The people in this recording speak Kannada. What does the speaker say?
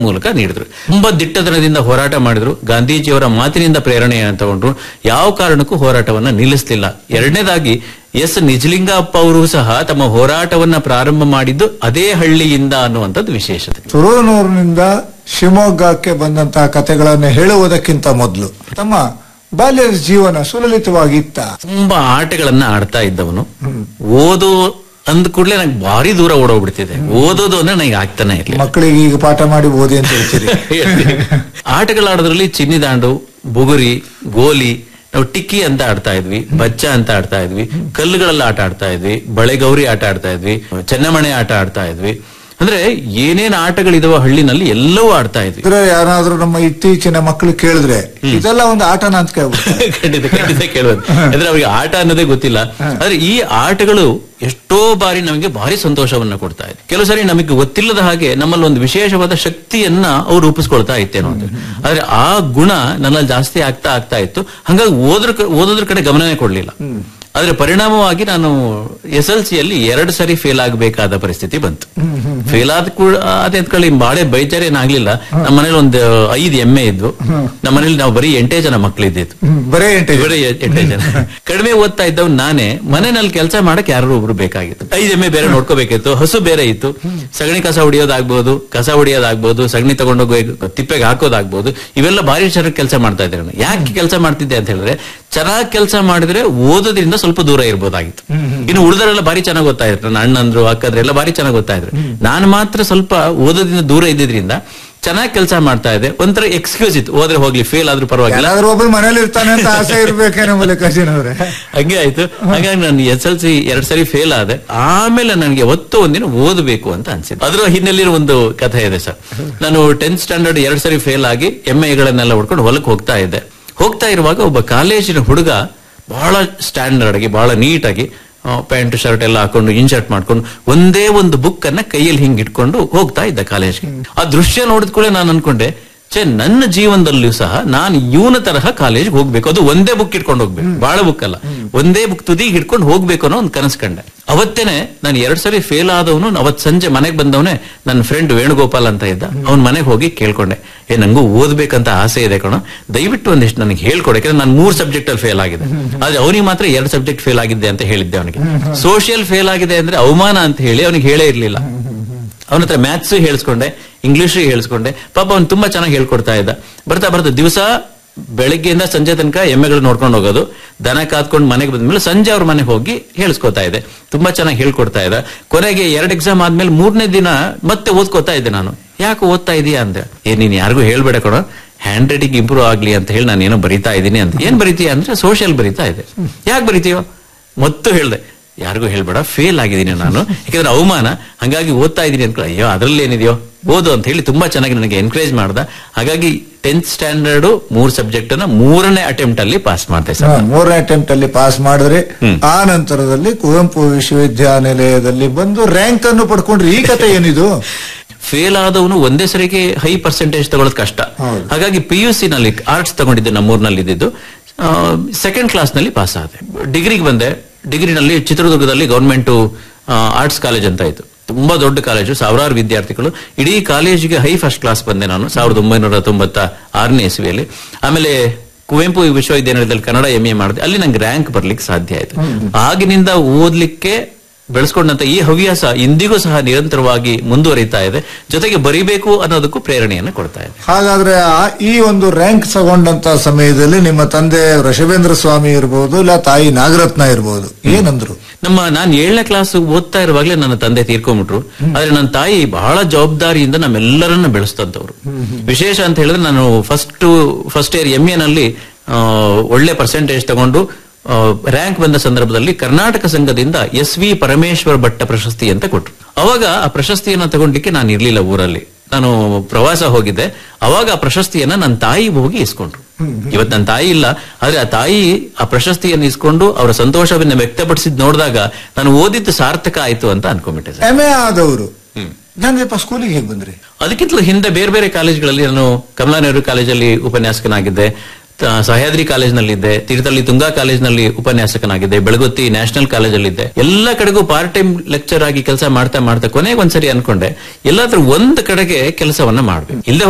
ಮೂಲಕ ನೀಡಿದ್ರು ತುಂಬಾ ದಿಟ್ಟತನದಿಂದ ಹೋರಾಟ ಮಾಡಿದ್ರು ಗಾಂಧೀಜಿಯವರ ಮಾತಿನಿಂದ ಪ್ರೇರಣೆಯನ್ನು ತಗೊಂಡ್ರು ಯಾವ ಕಾರಣಕ್ಕೂ ಹೋರಾಟವನ್ನ ನಿಲ್ಲಿಸಲಿಲ್ಲ ಎರಡನೇದಾಗಿ ಎಸ್ ನಿಜಲಿಂಗಪ್ಪ ಅವರು ಸಹ ತಮ್ಮ ಹೋರಾಟವನ್ನ ಪ್ರಾರಂಭ ಮಾಡಿದ್ದು ಅದೇ ಹಳ್ಳಿಯಿಂದ ಅನ್ನುವಂಥದ್ದು ವಿಶೇಷತೆ ತುರೂನೂರಿನಿಂದ ಶಿವಮೊಗ್ಗಕ್ಕೆ ಬಂದಂತಹ ಕಥೆಗಳನ್ನು ಹೇಳುವುದಕ್ಕಿಂತ ಮೊದಲು ತಮ್ಮ ಬಾಲ್ಯದ ಜೀವನ ಸುಲಲಿತವಾಗಿತ್ತ ತುಂಬಾ ಆಟಗಳನ್ನ ಆಡ್ತಾ ಇದ್ದವನು ಓದು ಅಂದ ಕೂಡಲೇ ನಂಗೆ ಭಾರಿ ದೂರ ಓಡೋಗ್ಬಿಡ್ತಿದೆ ಓದೋದು ಅಂದ್ರೆ ನನಗೆ ಆಗ್ತಾನೆ ಇರ್ಲಿಲ್ಲ ಮಕ್ಕಳಿಗೆ ಈಗ ಪಾಠ ಮಾಡಿ ಓದಿ ಅಂತ ಹೇಳ್ತೀರಿ ಆಟಗಳಾಡೋದ್ರಲ್ಲಿ ಚಿನ್ನಿದಾಂಡು ಬುಗುರಿ ಗೋಲಿ ನಾವು ಟಿಕ್ಕಿ ಅಂತ ಆಡ್ತಾ ಇದ್ವಿ ಬಚ್ಚ ಅಂತ ಆಡ್ತಾ ಇದ್ವಿ ಕಲ್ಲುಗಳಲ್ಲಿ ಆಟ ಆಡ್ತಾ ಇದ್ವಿ ಬಳೆಗೌರಿ ಆಟ ಆಡ್ತಾ ಇದ್ವಿ ಚೆನ್ನಮಣೆ ಆಟ ಆಡ್ತಾ ಇದ್ವಿ ಅಂದ್ರೆ ಏನೇನ್ ಆಟಗಳಿದಾವ ಹಳ್ಳಿನಲ್ಲಿ ಎಲ್ಲವೂ ಆಡ್ತಾ ಇದ್ವಿ ಇದ್ರೆ ಯಾರಾದ್ರೂ ನಮ್ಮ ಇತ್ತೀಚಿನ ಮಕ್ಕಳು ಕೇಳಿದ್ರೆ ಇದೆಲ್ಲ ಒಂದು ಆಟನ ಅಂತ ಕೇಳ್ಬಿಡ್ತಾರೆ ಖಂಡಿತ ಖಂಡಿತ ಕೇಳೋದು ಅಂದ್ರೆ ಅವ್ರಿಗೆ ಆಟ ಅನ್ನೋದೇ ಗೊತ್ತಿಲ್ಲ ಆದ್ರೆ ಈ ಆಟಗಳು ಎಷ್ಟೋ ಬಾರಿ ನಮಗೆ ಭಾರಿ ಸಂತೋಷವನ್ನ ಕೊಡ್ತಾ ಇದೆ ಕೆಲವು ಸಾರಿ ನಮಗೆ ಗೊತ್ತಿಲ್ಲದ ಹಾಗೆ ನಮ್ಮಲ್ಲಿ ಒಂದು ವಿಶೇಷವಾದ ಶಕ್ತಿಯನ್ನ ಅವ್ರು ರೂಪಿಸ್ಕೊಳ್ತಾ ಇತ್ತೇನೋ ಅಂತ ಆದ್ರೆ ಆ ಗುಣ ನನ್ನಲ್ಲಿ ಜಾಸ್ತಿ ಆಗ್ತಾ ಆಗ್ತಾ ಇತ್ತು ಹಂಗಾಗಿ ಓದ್ರ ಕ- ಓದೋದ್ರ ಕಡೆ ಗಮನನೇ ಕೊಡ್ಲಿಲ್ಲ ಆದ್ರೆ ಪರಿಣಾಮವಾಗಿ ನಾನು ಎಸ್ ಎಲ್ ಸಿಯಲ್ಲಿ ಎರಡು ಸರಿ ಫೇಲ್ ಆಗಬೇಕಾದ ಪರಿಸ್ಥಿತಿ ಬಂತು ಫೇಲ್ ಆದ ಕೂಡ ಅದೇ ಅಂದ್ಕೊಳ್ಳಿ ಬಾಳೆ ಬೈಚಾರ ಏನಾಗ್ಲಿಲ್ಲ ನಮ್ಮ ಮನೇಲಿ ಒಂದು ಐದು ಎಮ್ಮೆ ಇದ್ವು ನಮ್ಮ ಮನೇಲಿ ನಾವು ಬರೀ ಎಂಟೇ ಜನ ಮಕ್ಕಳಿದ್ದಿತ್ತು ಹ್ಮ್, ಬರೇ ಎಂಟೇ ಬರೀ ಎಂಟೇ ಜನ ಕಡಿಮೆ ಓದ್ತಾ ಇದ್ದವ್ ನಾನೇ ಮನೆಯಲ್ಲಿ ಕೆಲಸ ಮಾಡಕ್ ಯಾರು ಒಬ್ರು ಬೇಕಾಗಿತ್ತು ಐದು ಎಮ್ಮೆ ಬೇರೆ ನೋಡ್ಕೋಬೇಕಿತ್ತು ಹಸು ಬೇರೆ ಇತ್ತು ಸಗಣಿ ಕಸ ಹೊಡಿಯೋದಾಗ್ಬೋದು ಕಸ ಹೊಡಿಯೋದಾಗ್ಬೋದು ಸಗಣಿ ತಗೊಂಡೋಗಿ ತಿಪ್ಪೆಗೆ ಹಾಕೋದಾಗ್ಬೋದು ಇವೆಲ್ಲ ಭಾರಿ ಚೆನ್ನಾಗಿ ಕೆಲಸ ಮಾಡ್ತಾ ಇದ್ದೆ ನಾನು ಯಾಕೆ ಕೆಲಸ ಮಾಡ್ತಿದ್ದೆ ಅಂತ ಹೇಳಿದ್ರೆ ಚೆನ್ನಾಗಿ ಕೆಲಸ ಮಾಡಿದ್ರೆ ಓದೋದ್ರಿಂದ ಸ್ವಲ್ಪ ದೂರ ಇರ್ಬೋದಾಗಿತ್ತು ಇನ್ನು ಉಳಿದರೆಲ್ಲ ಭಾರಿ ಚೆನ್ನಾಗಿ ಗೊತ್ತಾ ಇದ್ರು ನನ್ನ ಅಣ್ಣಂದ್ರು ಅಕ್ಕದ್ರೆಲ್ಲ ಭಾರಿ ಚೆನ್ನಾಗಿ ಗೊತ್ತಾ ಇದ್ರು ನಾನು ಮಾತ್ರ ಸ್ವಲ್ಪ ಓದೋದ್ರಿಂದ ದೂರ ಇದ್ದಿದ್ರಿಂದ ಚೆನ್ನಾಗಿ ಕೆಲಸ ಮಾಡ್ತಾ ಇದ್ದೆ ಒಂಥರ ಎಕ್ಸ್ಕ್ಯೂಸ್ ಇತ್ತು ಹೋದ್ರೆ ಹೋಗ್ಲಿ ಫೇಲ್ ಆದ್ರೂ ಪರವಾಗಿಲ್ಲ ಯಾರಾದ್ರೂ ಒಬ್ರು ಮನೇಲಿ ಇರ್ತಾನೆ ಅಂತ ಆಸೆ ಇರ್ಬೇಕೇನೋ ಮಲ್ಲಿಕಾರ್ಜುನವ್ರೆ ಹಂಗೆ ಆಯ್ತು ಹಾಗಾಗಿ ನಾನು ಎಸ್ ಎಲ್ ಸಿ ಎರಡ್ ಸರಿ ಫೇಲ್ ಆದೆ ಆಮೇಲೆ ನನಗೆ ಒತ್ತು ಒಂದಿನ ಓದಬೇಕು ಅಂತ ಅನ್ಸಿತ್ತು ಅದ್ರ ಹಿನ್ನೆಲೆಯಲ್ಲಿ ಒಂದು ಕಥೆ ಇದೆ ಸರ್ ನಾನು ಟೆಂತ್ ಸ್ಟ್ಯಾಂಡರ್ಡ್ ಎರಡ್ ಸರಿ ಫೇಲ್ ಆಗಿ ಎಮ್ಮೆಗಳನ್ನೆಲ್ಲ ಹೊಡ್ಕೊಂಡು ಹೊಲಕ್ಕೆ ಹೋಗ್ತಾ ಇದ್ದೆ ಹೋಗ್ತಾ ಇರುವಾಗ ಒಬ್ಬ ಕಾಲೇಜಿನ ಹುಡುಗ ಬಹಳ ಸ್ಟ್ಯಾಂಡರ್ಡ್ ಆಗಿ ಬಹಳ ನೀಟಾಗಿ ಪ್ಯಾಂಟ್ ಶರ್ಟ್ ಎಲ್ಲ ಹಾಕೊಂಡು ಇನ್ಶರ್ಟ್ ಮಾಡ್ಕೊಂಡು ಒಂದೇ ಒಂದು ಬುಕ್ ಅನ್ನ ಕೈಯಲ್ಲಿ ಹಿಂಗ್ ಇಟ್ಕೊಂಡು ಹೋಗ್ತಾ ಇದ್ದ ಕಾಲೇಜ್ಗೆ ಆ ದೃಶ್ಯ ನೋಡಿದ ಕೂಡ ನಾನು ಅನ್ಕೊಂಡೆ ಛೇ ನನ್ನ ಜೀವನದಲ್ಲಿಯೂ ಸಹ ನಾನು ಇವನ ತರಹ ಕಾಲೇಜ್ಗೆ ಹೋಗ್ಬೇಕು ಅದು ಒಂದೇ ಬುಕ್ ಇಟ್ಕೊಂಡು ಹೋಗ್ಬೇಕು ಬಹಳ ಬುಕ್ ಅಲ್ಲ ಒಂದೇ ಬುಕ್ ತುದಿಗೆ ಹಿಡ್ಕೊಂಡು ಹೋಗ್ಬೇಕು ಅನ್ನೋ ಒಂದು ಕನಸು ಕಂಡೆ ಅವತ್ತೇನೆ ನಾನು ಎರಡ್ ಸರಿ ಫೇಲ್ ಆದವನು ಅವತ್ ಸಂಜೆ ಮನೆಗೆ ಬಂದವನೇ ನನ್ನ ಫ್ರೆಂಡ್ ವೇಣುಗೋಪಾಲ್ ಅಂತ ಇದ್ದ ಅವ್ನ ಮನೆಗೆ ಹೋಗಿ ಕೇಳ್ಕೊಂಡೆ ಏ ನಂಗೂ ಓದ್ಬೇಕಂತ ಆಸೆ ಇದೆ ಕಣ ದಯವಿಟ್ಟು ಒಂದಿಷ್ಟು ನನಗೆ ಹೇಳ್ಕೊಡೆ ಯಾಕಂದ್ರೆ ನಾನು ಮೂರ್ ಸಬ್ಜೆಕ್ಟ್ ಅಲ್ಲಿ ಫೇಲ್ ಆಗಿದೆ ಆದ್ರೆ ಅವನಿಗೆ ಮಾತ್ರ ಎರಡು ಸಬ್ಜೆಕ್ಟ್ ಫೇಲ್ ಆಗಿದ್ದೆ ಅಂತ ಹೇಳಿದ್ದೆ ಅವನಿಗೆ ಸೋಷಿಯಲ್ ಫೇಲ್ ಆಗಿದೆ ಅಂದ್ರೆ ಅವಮಾನ ಅಂತ ಹೇಳಿ ಅವನಿಗೆ ಹೇಳೇ ಇರ್ಲಿಲ್ಲ ಅವನ ಹತ್ರ ಮ್ಯಾಥ್ಸ್ ಹೇಳಿಸ್ಕೊಂಡೆ ಇಂಗ್ಲಿಷ್ ಹೇಳಿಸ್ಕೊಂಡೆ ಪಾಪ ಅವ್ನು ತುಂಬಾ ಚೆನ್ನಾಗಿ ಹೇಳ್ಕೊಡ್ತಾ ಇದ್ದ ಬರ್ತಾ ಬರ್ತಾ ದಿವಸ ಬೆಳಗ್ಗೆಯಿಂದ ಸಂಜೆ ತನಕ ಎಮ್ಮೆಗಳು ನೋಡ್ಕೊಂಡು ಹೋಗೋದು ದನ ಕಾದ್ಕೊಂಡು ಮನೆಗೆ ಬಂದ್ಮೇಲೆ ಸಂಜೆ ಅವ್ರ ಮನೆಗೆ ಹೋಗಿ ಹೇಳಿಸ್ಕೊತಾ ಇದ್ದೆ ತುಂಬಾ ಚೆನ್ನಾಗಿ ಹೇಳ್ಕೊಡ್ತಾ ಇದ್ದ ಕೊನೆಗೆ ಎರಡು ಎಕ್ಸಾಮ್ ಆದ್ಮೇಲೆ ಮೂರನೇ ದಿನ ಮತ್ತೆ ಓದ್ಕೋತಾ ಇದ್ದೆ ನಾನು ಯಾಕೆ ಓದ್ತಾ ಇದೀಯಾ ಅಂದೆ ಏ ನೀನ್ ಯಾರಿಗೂ ಹೇಳ್ಬೇಡ ಕಣ ಹ್ಯಾಂಡ್ ರೈಟಿಂಗ್ ಇಂಪ್ರೂವ್ ಆಗ್ಲಿ ಅಂತ ಹೇಳಿ ನಾನು ಏನೋ ಬರಿತಾ ಇದ್ದೀನಿ ಅಂತ ಏನ್ ಬರಿತೀಯ ಅಂದ್ರೆ ಸೋಷಿಯಲ್ ಬರಿತಾ ಇದೆ ಯಾಕೆ ಬರಿತೀಯೋ ಮತ್ತು ಹೇಳ್ದೆ ಯಾರಿಗೂ ಹೇಳ್ಬೇಡ ಫೇಲ್ ಆಗಿದ್ದೀನಿ ನಾನು ಯಾಕಂದ್ರೆ ಅವಮಾನ ಹಂಗಾಗಿ ಓದ್ತಾ ಇದ್ದೀನಿ ಅನ್ಕೊಳ್ಳ ಅಯ್ಯೋ ಅದ್ರಲ್ಲಿ ಏನಿದೆಯೋ ಓದು ಅಂತ ಹೇಳಿ ತುಂಬಾ ಚೆನ್ನಾಗಿ ನನಗೆ ಎನ್ಕರೇಜ್ ಮಾಡ್ದ ಹಾಗಾಗಿ ಟೆಂತ್ ಸ್ಟ್ಯಾಂಡರ್ಡ್ ಮೂರ್ ಸಬ್ಜೆಕ್ಟ್ ಅನ್ನ ಮೂರನೇ ಅಟೆಂಪ್ಟ್ ಅಲ್ಲಿ ಪಾಸ್ ಮಾಡ್ದೆ ಸರ್ ಹಾ, ಮೂರನೇ ಅಟೆಂಪ್ಟ್ ಅಲ್ಲಿ ಪಾಸ್ ಮಾಡಿದ್ರೆ ಆ ನಂತರದಲ್ಲಿ ಕುವೆಂಪು ವಿಶ್ವವಿದ್ಯಾನಿಲಯದಲ್ಲಿ ಬಂದು ರ್ಯಾಂಕ್ ಅನ್ನು ಪಡ್ಕೊಂಡ್ರಿ ಈ ಕತೆ ಏನಿದು ಫೇಲ್ ಆದವನು ಒಂದೇ ಸರಿಗೆ ಹೈ ಪರ್ಸೆಂಟೇಜ್ ತಗೊಳ್ಳೋದು ಕಷ್ಟ ಹೌದು. ಹಾಗಾಗಿ ಪಿ ಯು ಸಿ ನಲ್ಲಿ ಆರ್ಟ್ಸ್ ತಗೊಂಡಿದ್ದೆ ನಮ್ಮೂರಿನಲ್ಲಿ ಇದ್ದಿದ್ದು ಸೆಕೆಂಡ್ ಕ್ಲಾಸ್ ನಲ್ಲಿ ಪಾಸ್ ಆದೆ ಡಿಗ್ರಿಗೆ ಬಂದೆ ಡಿಗ್ರಿನಲ್ಲಿ ಚಿತ್ರದುರ್ಗದಲ್ಲಿ ಗವರ್ಮೆಂಟ್ ಆರ್ಟ್ಸ್ ಕಾಲೇಜ್ ಅಂತ ಇತ್ತು ತುಂಬಾ ದೊಡ್ಡ ಕಾಲೇಜು ಸಾವಿರಾರು ವಿದ್ಯಾರ್ಥಿಗಳು ಇಡೀ ಕಾಲೇಜಿಗೆ ಹೈ ಫಸ್ಟ್ ಕ್ಲಾಸ್ ಬಂದೆ ನಾನು ಸಾವಿರದ ಒಂಬೈನೂರ ತೊಂಬತ್ತ ಆರನೇ ಇಸ್ವಿಯಲ್ಲಿ ಆಮೇಲೆ ಕುವೆಂಪು ವಿಶ್ವವಿದ್ಯಾನಿಲಯದಲ್ಲಿ ಕನ್ನಡ ಎಂ ಎ ಮಾಡಿದೆ ಅಲ್ಲಿ ನಂಗೆ ರ್ಯಾಂಕ್ ಬರ್ಲಿಕ್ಕೆ ಸಾಧ್ಯ ಆಯ್ತು ಆಗಿನಿಂದ ಓದ್ಲಿಕ್ಕೆ ಬೆಳೆಸ್ಕೊಂಡಂತ ಈ ಹವ್ಯಾಸ ಇಂದಿಗೂ ಸಹ ನಿರಂತರವಾಗಿ ಮುಂದುವರಿತಾ ಇದೆ ಜೊತೆಗೆ ಬರಿಬೇಕು ಅನ್ನೋದಕ್ಕೂ ಪ್ರೇರಣೆಯನ್ನು ಕೊಡ್ತಾ ಇದೆ ಹಾಗಾದ್ರೆ ಆ- ಈ ಒಂದು ರ್ಯಾಂಕ್ ತಗೊಂಡಂತ ಸಮಯದಲ್ಲಿ ನಿಮ್ಮ ತಂದೆ ವೃಷಭೇಂದ್ರ ಸ್ವಾಮಿ ಇರ್ಬೋದು ಇಲ್ಲ ತಾಯಿ ನಾಗರತ್ನ ಇರ್ಬೋದು ಏನಂದ್ರು ನಮ್ಮ ನಾನು ಏಳನೇ ಕ್ಲಾಸ್ ಓದ್ತಾ ಇರುವಾಗಲೇ ನನ್ನ ತಂದೆ ತೀರ್ಕೊಂಡ್ಬಿಟ್ರು ಆದ್ರೆ ನನ್ನ ತಾಯಿ ಬಹಳ ಜವಾಬ್ದಾರಿಯಿಂದ ನಮ್ಮೆಲ್ಲರನ್ನ ಬೆಳೆಸ್ತಂತವ್ರು ವಿಶೇಷ ಅಂತ ಹೇಳಿದ್ರೆ ನಾನು ಫಸ್ಟ್ ಫಸ್ಟ್ ಇಯರ್ ಎಂ ನಲ್ಲಿ ಆ, ಒಳ್ಳೆ ಪರ್ಸೆಂಟೇಜ್ ತಗೊಂಡು ರ್ಯಾಂಕ್ ಬಂದ ಸಂದರ್ಭದಲ್ಲಿ ಕರ್ನಾಟಕ ಸಂಘದಿಂದ ಎಸ್ ವಿ ಪರಮೇಶ್ವರ ಭಟ್ಟ ಪ್ರಶಸ್ತಿ ಅಂತ ಕೊಟ್ರು ಅವಾಗ ಆ ಪ್ರಶಸ್ತಿಯನ್ನ ತಗೊಂಡ್ಲಿಕ್ಕೆ ನಾನು ಇರ್ಲಿಲ್ಲ ಊರಲ್ಲಿ ನಾನು ಪ್ರವಾಸ ಹೋಗಿದ್ದೆ ಅವಾಗ ಆ ಪ್ರಶಸ್ತಿಯನ್ನ ನನ್ನ ತಾಯಿ ಹೋಗಿ ಇಸ್ಕೊಂಡ್ರು ಇವತ್ತು ನನ್ನ ತಾಯಿ ಇಲ್ಲ ಆದ್ರೆ ಆ ತಾಯಿ ಆ ಪ್ರಶಸ್ತಿಯನ್ನು ಇಸ್ಕೊಂಡು ಅವರ ಸಂತೋಷವನ್ನ ವ್ಯಕ್ತಪಡಿಸಿದ್ ನೋಡಿದಾಗ ನಾನು ಓದಿದ್ದು ಸಾರ್ಥಕ ಆಯ್ತು ಅಂತ ಅನ್ಕೊಂಡ್ಬಿಟ್ಟೆ ಸರ್ ಎಮ್ ಎ ಆದವರು ನಂಗಪ್ಪ ಸ್ಕೂಲಿಗೆ ಹೇಗೆ ಬಂದ್ರಿ ಅದಕ್ಕಿಂತಲೂ ಹಿಂದೆ ಬೇರೆ ಬೇರೆ ಕಾಲೇಜ್ಗಳಲ್ಲಿ ನಾನು ಕಮಲಾ ನೆಹರು ಕಾಲೇಜಲ್ಲಿ ಉಪನ್ಯಾಸಕನಾಗಿದ್ದೆ ತ- ಸಹ್ಯಾದ್ರಿ ಕಾಲೇಜ್ನಲ್ಲಿದ್ದೆ ತೀರ್ಥಹಳ್ಳಿ ತುಂಗಾ ಕಾಲೇಜ್ನಲ್ಲಿ ಉಪನ್ಯಾಸಕನಾಗಿದ್ದೆ ಬೆಳಗುತ್ತಿ ನ್ಯಾಷನಲ್ ಕಾಲೇಜಲ್ಲಿದ್ದೆ ಎಲ್ಲ ಕಡೆಗೂ ಪಾರ್ಟ್ ಟೈಮ್ ಲೆಕ್ಚರ್ ಆಗಿ ಕೆಲಸ ಮಾಡ್ತಾ ಮಾಡ್ತಾ ಕೊನೆಗೆ ಒಂದ್ಸರಿ ಅನ್ಕೊಂಡೆ ಎಲ್ಲಾದ್ರೂ ಒಂದ್ ಕಡೆಗೆ ಕೆಲಸವನ್ನ ಮಾಡ್ಬೇಕು ಇಲ್ಲದೆ